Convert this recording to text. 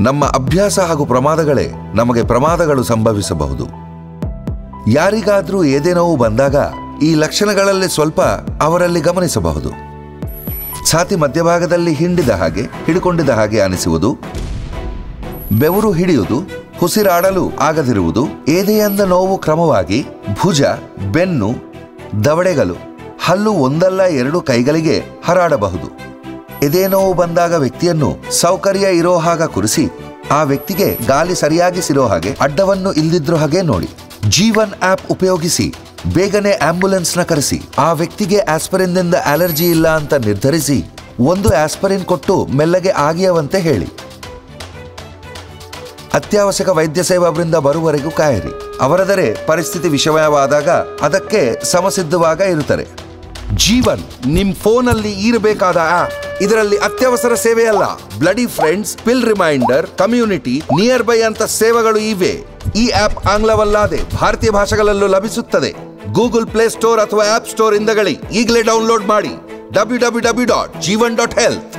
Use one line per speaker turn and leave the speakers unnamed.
ನಮ್ಮ ಅಭ್ಯಾಸ ಹಾಗೂ ಪ್ರಮಾದಗಳೇ ನಮಗೆ ಪ್ರಮಾದಗಳು ಸಂಭವಿಸಬಹುದು ಯಾರಿಗಾದ್ರೂ ಎದೆ ನೋವು ಬಂದಾಗ ಈ ಲಕ್ಷಣಗಳಲ್ಲಿ ಸ್ವಲ್ಪ ಅವರಲ್ಲಿ ಗಮನಿಸಬಹುದು ಛಾತಿ ಮಧ್ಯಭಾಗದಲ್ಲಿ ಹಿಂಡಿದ ಹಾಗೆ ಹಿಡ್ಕೊಂಡಿದ್ದ ಹಾಗೆ ಅನಿಸುವುದು ಬೆವರು ಹಿಡಿಯುವುದು ಉಸಿರಾಡಲು ಆಗದಿರುವುದು ಎದೆಯಿಂದ ನೋವು ಕ್ರಮವಾಗಿ ಭುಜ ಬೆನ್ನು ದವಡೆಗಳು ಹಲ್ಲು ಒಂದಲ್ಲ ಎರಡು ಕೈಗಳಿಗೆ ಹರಾಡಬಹುದು ಎದೆ ನೋವು ಬಂದಾಗ ವ್ಯಕ್ತಿಯನ್ನು ಸೌಕರ್ಯ ಇರೋ ಹಾಗ ಕುರಿಸಿ ಆ ವ್ಯಕ್ತಿಗೆ ಗಾಳಿ ಸರಿಯಾಗಿ ಸಿರೋ ಹಾಗೆ ಅಡ್ಡವನ್ನು ಇಲ್ದಿದ್ರೋ ಹಾಗೆ ನೋಡಿ ಜೀವನ್ ಆಪ್ ಉಪಯೋಗಿಸಿ ಬೇಗನೆ ಆಂಬ್ಯುಲೆನ್ಸ್ನ ಕರೆಸಿ ಆ ವ್ಯಕ್ತಿಗೆ ಆಸ್ಪರಿನ್ನಿಂದ ಅಲರ್ಜಿ ಇಲ್ಲ ಅಂತ ನಿರ್ಧರಿಸಿ ಒಂದು ಆಸ್ಪರಿನ್ ಕೊಟ್ಟು ಮೆಲ್ಲಗೆ ಆಗಿಯವಂತೆ ಹೇಳಿ ಅತ್ಯವಶ್ಯಕ ವೈದ್ಯ ಸೇವಾ ಬೃಂದ ಬರುವವರೆಗೂ ಕಾಯಿರಿ ಅವರದರೆ ಪರಿಸ್ಥಿತಿ ವಿಷಮಯವಾದಾಗ ಅದಕ್ಕೆ ಸಮಸಿದ್ಧವಾಗ ಇರುತ್ತಾರೆ ಜೀವನ್ ನಿಮ್ ಫೋನಲ್ಲಿ ಇರಬೇಕಾದ ಆಪ್ ಇದರಲ್ಲಿ ಅತ್ಯವಸರ ಸೇವೆಯಲ್ಲ bloody friends pill reminder community near by ಅಂತ ಸೇವೆಗಳು ಇವೆ ಈ ಆಪ್ ಆಂಗ್ಲವಲ್ಲದೆ ಭಾರತೀಯ ಭಾಷೆಗಳಲ್ಲೂ ಲಭಿಸುತ್ತದೆ ಗೂಗಲ್ ಪ್ಲೇ ಸ್ಟೋರ್ ಅಥವಾ ಆಪ್ ಸ್ಟೋರ್ ಇಂದಗಳಿ ಈಗಲೇ ಡೌನ್ಲೋಡ್ ಮಾಡಿ W W W dot Jeevan dot health